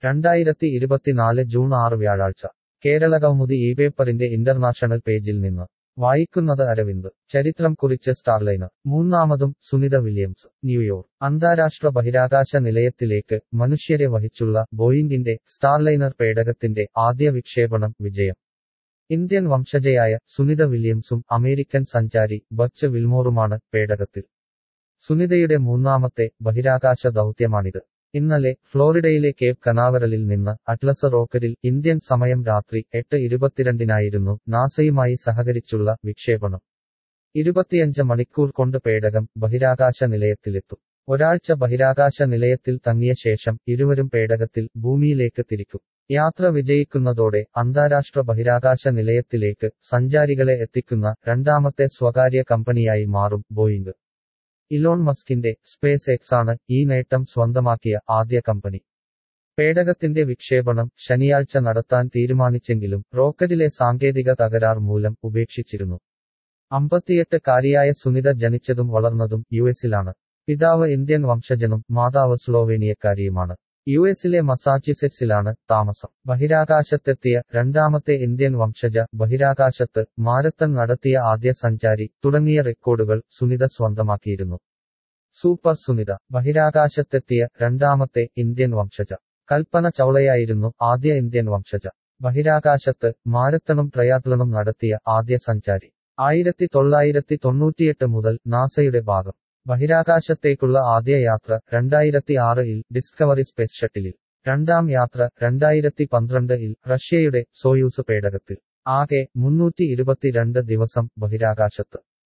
രണ്ടായിരത്തി ഇരുപത്തിനാല് ജൂൺ ആറ് വ്യാഴാഴ്ച കേരള കൗമുദി ഈ പേപ്പറിന്റെ ഇന്റർനാഷണൽ പേജിൽ നിന്ന് വായിക്കുന്നത് അരവിന്ദ് ചരിത്രം കുറിച്ച് സ്റ്റാർലൈനർ മൂന്നാമതും സുനിത വില്യംസ് ന്യൂയോർക്ക് അന്താരാഷ്ട്ര ബഹിരാകാശ നിലയത്തിലേക്ക് മനുഷ്യരെ വഹിച്ചുള്ള ബോയിംഗിന്റെ സ്റ്റാർലൈനർ പേടകത്തിന്റെ ആദ്യ വിക്ഷേപണം വിജയം ഇന്ത്യൻ വംശജയായ സുനിത വില്യംസും അമേരിക്കൻ സഞ്ചാരി ബച്ച് വിൽമോറുമാണ് പേടകത്തിൽ സുനിതയുടെ മൂന്നാമത്തെ ബഹിരാകാശ ദൗത്യമാണിത് ഇന്നലെ ഫ്ലോറിഡയിലെ കേപ്പ് കനാവറലിൽ നിന്ന് അറ്റ്ലസ് റോക്കറ്റിൽ ഇന്ത്യൻ സമയം രാത്രി എട്ട് ഇരുപത്തിരണ്ടിനായിരുന്നു നാസയുമായി സഹകരിച്ചുള്ള വിക്ഷേപണം ഇരുപത്തിയഞ്ച് മണിക്കൂർ കൊണ്ട് പേടകം ബഹിരാകാശ നിലയത്തിലെത്തും ഒരാഴ്ച ബഹിരാകാശ നിലയത്തിൽ തങ്ങിയ ശേഷം ഇരുവരും പേടകത്തിൽ ഭൂമിയിലേക്ക് തിരിക്കും യാത്ര വിജയിക്കുന്നതോടെ അന്താരാഷ്ട്ര ബഹിരാകാശ നിലയത്തിലേക്ക് സഞ്ചാരികളെ എത്തിക്കുന്ന രണ്ടാമത്തെ സ്വകാര്യ കമ്പനിയായി മാറും ബോയിംഗ് ഇലോൺ മസ്കിന്റെ സ്പേസ് എക്സ് ആണ് ഈ നേട്ടം സ്വന്തമാക്കിയ ആദ്യ കമ്പനി പേടകത്തിന്റെ വിക്ഷേപണം ശനിയാഴ്ച നടത്താൻ തീരുമാനിച്ചെങ്കിലും റോക്കറ്റിലെ സാങ്കേതിക തകരാർ മൂലം ഉപേക്ഷിച്ചിരുന്നു അമ്പത്തിയെട്ട് കാരിയായ സുനിത ജനിച്ചതും വളർന്നതും യുഎസിലാണ് പിതാവ് ഇന്ത്യൻ വംശജനും മാതാവ് സ്ലോവേനിയക്കാരിയുമാണ് യു എസിലെ മസാച്യുസെറ്റ്സിലാണ് താമസം ബഹിരാകാശത്തെത്തിയ രണ്ടാമത്തെ ഇന്ത്യൻ വംശജ ബഹിരാകാശത്ത് മാരത്തൺ നടത്തിയ ആദ്യ സഞ്ചാരി തുടങ്ങിയ റെക്കോർഡുകൾ സുനിത സ്വന്തമാക്കിയിരുന്നു സൂപ്പർ സുനിത ബഹിരാകാശത്തെത്തിയ രണ്ടാമത്തെ ഇന്ത്യൻ വംശജ കൽപ്പന ചൗളയായിരുന്നു ആദ്യ ഇന്ത്യൻ വംശജ ബഹിരാകാശത്ത് മാരത്തണും ട്രയാത്ലണും നടത്തിയ ആദ്യ സഞ്ചാരി ആയിരത്തി തൊള്ളായിരത്തി തൊണ്ണൂറ്റിയെട്ട് മുതൽ നാസയുടെ ഭാഗം ബഹിരാകാശത്തേക്കുള്ള ആദ്യ യാത്ര രണ്ടായിരത്തി ആറിൽ ഡിസ്കവറി സ്പേസ് ഷട്ടിലിൽ രണ്ടാം യാത്ര രണ്ടായിരത്തി പന്ത്രണ്ടിൽ റഷ്യയുടെ സോയൂസ് പേടകത്തിൽ ആകെ മുന്നൂറ്റി ഇരുപത്തിരണ്ട് ദിവസം ബഹിരാകാശത്ത്